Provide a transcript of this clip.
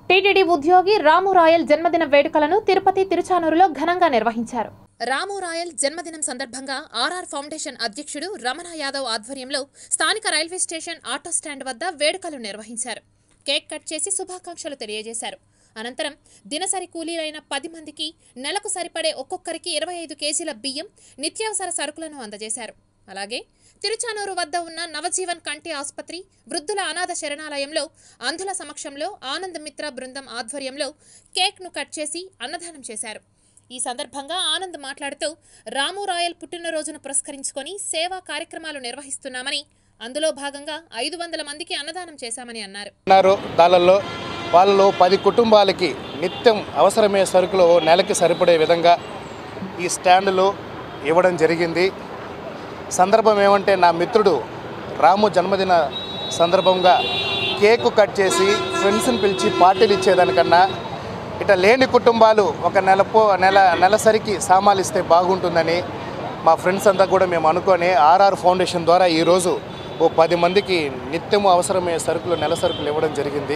TTD ఉద్యోగి రాము royal జన్మదిన వేడుకలను తిరుపతి తిరుచానూరులో ఘనంగా నిర్వహించారు రాము రాయల్ జన్మదినం సందర్భంగా ఆర్ఆర్ ఫౌండేషన్ అధ్యక్షుడు రమణ యాదవ్ ఆధ్వర్యంలో స్థానిక రైల్వే స్టేషన్ ఆటో స్టాండ్ వద్ద వేడుకలు నిర్వహించారు కేక్ కట్ చేసి శుభాకాంక్షలు తెలియజేశారు అనంతరం దినసరి కూలీలైన పది మందికి నెలకు సరిపడే ఒక్కొక్కరికి ఇరవై ఐదు కేజీల బియ్యం నిత్యావసర సరుకులను అందజేశారు అలాగే తిరుచానూరు వద్ద ఉన్న నవజీవన్ కంటి ఆసుపత్రి వృద్ధుల అనాథ శరణాలయంలో అంధుల సమక్షంలో ఆనంద్ మిత్ర బృందం ఆధ్వర్యంలో కేక్ను కట్ చేసి అన్నదానం చేశారు ఈ సందర్భంగా ఆనంద్ మాట్లాడుతూ రాము రాయల్ పుట్టినరోజును పురస్కరించుకొని సేవా కార్యక్రమాలు నిర్వహిస్తున్నామని అందులో భాగంగా ఐదు వందల మందికి అన్నదానం చేశామని అన్నారు ఉన్నారు దానిలో వాళ్ళలో పది కుటుంబాలకి నిత్యం అవసరమయ్యే సరుకులు నెలకి సరిపడే విధంగా ఈ స్టాండ్లు ఇవ్వడం జరిగింది సందర్భం ఏమంటే నా మిత్రుడు రాము జన్మదిన సందర్భంగా కేకు కట్ చేసి ఫ్రెండ్స్ని పిలిచి పార్టీలు ఇచ్చేదానికన్నా ఇట లేని కుటుంబాలు ఒక నెలపో నెల నెలసరికి సామాన్లు ఇస్తే బాగుంటుందని మా ఫ్రెండ్స్ అంతా కూడా మేము అనుకొని ఆర్ఆర్ ఫౌండేషన్ ద్వారా ఈరోజు ఓ పది మందికి నిత్యము అవసరమయ్యే సరుకులు నెల సరుకులు ఇవ్వడం జరిగింది